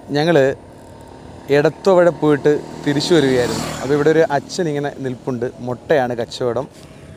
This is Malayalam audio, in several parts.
ഞങ്ങൾ എടത്തുവഴ പോയിട്ട് തിരിച്ചു വരികയായിരുന്നു അപ്പോൾ ഇവിടെ ഒരു അച്ഛൻ ഇങ്ങനെ നിൽപ്പുണ്ട് മുട്ടയാണ് കച്ചവടം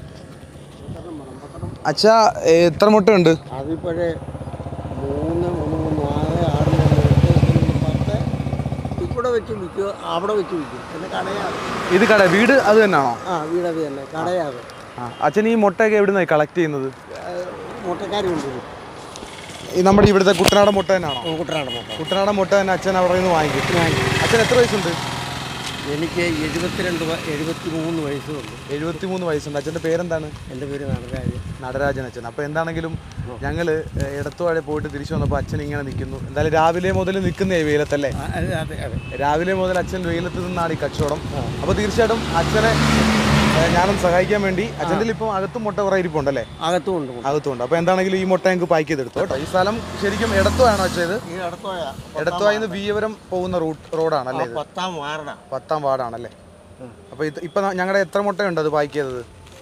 അച്ഛ എത്ര മുട്ടയുണ്ട് അതിപ്പോഴേ മൂന്ന് മൂന്ന് നാല് ആറ് മൂന്ന് എട്ട് പത്ത് ഇവിടെ വെച്ച് വിൽക്കുക അവിടെ വെച്ച് വിൽക്കും പിന്നെ കടയാണ് ഇത് കട വീട് അത് തന്നെയാണോ ആ വീടത് തന്നെ കടയാണ് ആ അച്ഛൻ ഈ മുട്ടയൊക്കെ എവിടെ നിന്നാണ് കളക്ട് ചെയ്യുന്നത് മുട്ടക്കാർ കൊണ്ടുവരും ഈ നമ്മുടെ ഇവിടുത്തെ കുട്ടനാടൻ മുട്ട തന്നെയാണോ കുട്ടനാട് മുട്ട കുട്ടനാടൻ മുട്ട തന്നെ അച്ഛൻ അവിടെ നിന്ന് വാങ്ങിക്കും അച്ഛൻ എത്ര വയസ്സുണ്ട് എനിക്ക് എഴുപത്തിരണ്ട് വ- എഴുപത്തി മൂന്ന് വയസ്സുണ്ട് എഴുപത്തി മൂന്ന് വയസ്സുണ്ട് അച്ഛൻ്റെ പേരെന്താണ് എൻ്റെ പേര് നടരാജ് നടരാജൻ അച്ഛൻ അപ്പോൾ എന്താണെങ്കിലും ഞങ്ങൾ ഇടത്തുവാഴെ പോയിട്ട് തിരിച്ചു വന്നപ്പോൾ അച്ഛൻ ഇങ്ങനെ നിൽക്കുന്നു എന്തായാലും രാവിലെ മുതൽ നിൽക്കുന്നേ വെയിലത്തല്ലേ ആ, അതെ അതെ അതെ രാവിലെ മുതൽ അച്ഛൻ വെയിലത്ത് നിന്നാണ് ഈ കച്ചവടം അപ്പോൾ തീർച്ചയായിട്ടും അച്ഛനെ ഏ, ഞാനൊന്ന് സഹായിക്കാൻ വേണ്ടി അച്ഛൻ്റെ ഇപ്പം അകത്തും മുട്ട കുറേ ഇരിപ്പുണ്ടല്ലേ അകത്തും ഉണ്ട് മുട്ട. അകത്തുണ്ട് അപ്പോൾ എന്താണെങ്കിലും ഈ മുട്ട ഞങ്ങൾക്ക് പാക്ക് ചെയ്തെടുത്തു കേട്ടോ ഈ സ്ഥലം ശരിക്കും ഇടത്തുവാണോ അച്ഛൻ ഇത് ഈ അടുത്തോയാ ഇടത്തുവായി നിന്ന് വീയവരം പോകുന്ന റൂട്ട് റോഡാണല്ലേ ഇത് പത്താം വാർഡാ പത്താം വാർഡാണല്ലേ അപ്പോൾ ഇത് ഇപ്പം ഞങ്ങളുടെ എത്ര മുട്ടയുണ്ട് അത് പാക്ക് ചെയ്തത്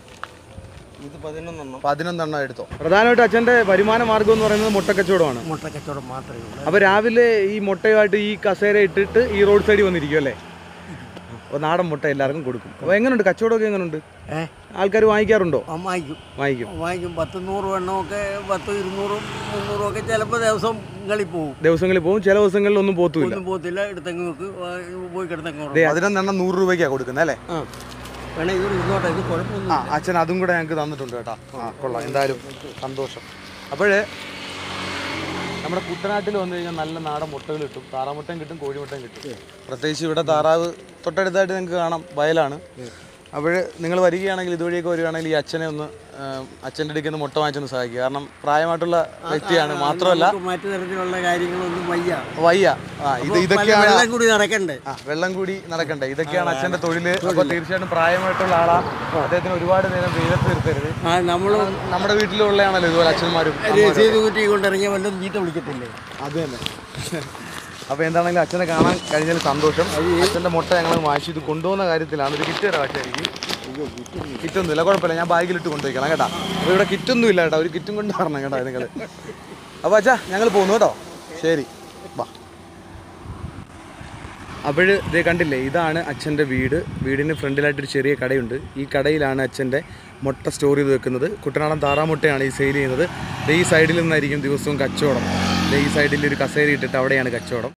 ഇത് പതിനൊന്നെണ്ണം പതിനൊന്നെണ്ണം എടുത്തോ പ്രധാനമായിട്ട് അച്ഛൻ്റെ വരുമാന മാർഗം എന്ന് പറയുന്നത് മുട്ടക്കച്ചവടമാണ് മുട്ട കച്ചവടം മാത്രമേ ഉള്ളൂ അപ്പോൾ രാവിലെ ഈ മുട്ടയുമായിട്ട് ഈ കസേര ഇട്ടിട്ട് ഈ റോഡ് സൈഡിൽ വന്നിരിക്കും അല്ലേ അപ്പോൾ നാടൻ മുട്ട എല്ലാവർക്കും കൊടുക്കും അപ്പോൾ എങ്ങനെയുണ്ട് കച്ചവടമൊക്കെ എങ്ങനെയുണ്ട് ഏ ആൾക്കാർ വാങ്ങിക്കാറുണ്ടോ ആ, വാങ്ങിക്കും വാങ്ങിക്കും വാങ്ങിക്കും പത്ത് നൂറ് എണ്ണമൊക്കെ പത്ത് ഇരുന്നൂറും മുന്നൂറും ഒക്കെ ചിലപ്പോൾ ദിവസം കളി പോകും ദിവസങ്ങളിൽ പോകും ചില ദിവസങ്ങളിൽ ഒന്നും പോത്തുമില്ല ഒന്നും പോകത്തില്ല എടുത്തെങ്ങ് വെക്ക് വാ- പോയി കിടന്നെങ്ങ് ദേ, പതിനൊന്നെണ്ണം നൂറ് രൂപയ്ക്കാണ് കൊടുക്കുന്നത് അല്ലേ ആ വേണേ ഇത് ഇരുന്നോട്ടെ ഇത് കുഴപ്പമൊന്നും ആ അച്ഛൻ അതും കൂടെ ഞങ്ങൾക്ക് തന്നിട്ടുണ്ട് കേട്ടോ ആ കൊള്ളാം എന്തായാലും സന്തോഷം അപ്പോഴേ നമ്മുടെ കുട്ടനാട്ടിൽ വന്നു കഴിഞ്ഞാൽ നല്ല നാടൻ മുട്ടകൾ കിട്ടും താറാമുട്ടയും കിട്ടും കോഴിമുട്ടയും കിട്ടും പ്രത്യേകിച്ച് ഇവിടെ താറാവ് തൊട്ടടുത്തായിട്ട് നിങ്ങൾക്ക് കാണാം വയലാണ് അപ്പോൾ നിങ്ങൾ വരികയാണെങ്കിൽ ഇതുവഴിയൊക്കെ വരികയാണെങ്കിൽ ഈ അച്ഛനെ ഒന്ന് അച്ഛൻ്റെ അടുക്കൽ നിന്ന് മുട്ട വാങ്ങിച്ചൊന്ന് സഹായിക്കുക കാരണം പ്രായമായിട്ടുള്ള വ്യക്തിയാണ് മാത്രമല്ല നമുക്ക് മറ്റു തരത്തിലുള്ള കാര്യങ്ങളൊന്നും വയ്യ വയ്യ ആ ഇത് പല ഇതൊക്കെയാണ് വെള്ളം കൂടി നടക്കണ്ടേ ആ വെള്ളം കൂടി നടക്കണ്ടേ ഇതൊക്കെയാണ് അച്ഛൻ്റെ തൊഴിൽ അപ്പോൾ തീർച്ചയായിട്ടും പ്രായമായിട്ടുള്ള ആളാ അദ്ദേഹത്തിന് ഒരുപാട് നേരം വെയിലത്ത് നിർത്തരുത് ആ നമ്മൾ നമ്മുടെ വീട്ടിലുള്ളതാണല്ലോ ഇതുപോലെ അച്ഛന്മാരും രസീത് കുറ്റി കൊണ്ടിറങ്ങിയ വല്ലതും ചീത്ത വിളിക്കത്തില്ലേ അത് തന്നെ അപ്പോൾ എന്താണെങ്കിലും അച്ഛനെ കാണാൻ കഴിഞ്ഞാൽ സന്തോഷം അച്ഛൻ്റെ മുട്ട ഞങ്ങൾ വാശി ഇത് കൊണ്ടുപോകുന്ന കാര്യത്തിലാണ് ഒരു കിറ്റ് തരാം പക്ഷേ എനിക്ക് കിറ്റൊന്നുമില്ല കുഴപ്പമില്ല ഞാൻ ബാഗിലിട്ട് കൊണ്ടുപോയിക്കണം കേട്ടോ അപ്പോൾ ഇവിടെ കിറ്റൊന്നും ഇല്ല കേട്ടോ ഒരു കിറ്റും കൊണ്ട് വരണം കേട്ടോ നിങ്ങൾ അപ്പോൾ അച്ഛാ ഞങ്ങൾ പോകുന്നു കേട്ടോ ശരി വാ അപ്പോൾ ഇതേ കണ്ടില്ലേ ഇതാണ് അച്ഛൻ്റെ വീട് വീടിന് ഫ്രണ്ടിലായിട്ടൊരു ചെറിയ കടയുണ്ട് ഈ കടയിലാണ് അച്ഛൻ്റെ മുട്ട സ്റ്റോർ ചെയ്ത് വെക്കുന്നത് കുട്ടനാടൻ താറാമുട്ടയാണ് ഈ സെയിൽ ചെയ്യുന്നത് ദേ ഈ സൈഡിൽ നിന്നായിരിക്കും ദിവസവും കച്ചവടം ദേ ഈ സൈഡിൽ ഒരു കസേര ഇട്ടിട്ട് അവിടെയാണ് കച്ചവടം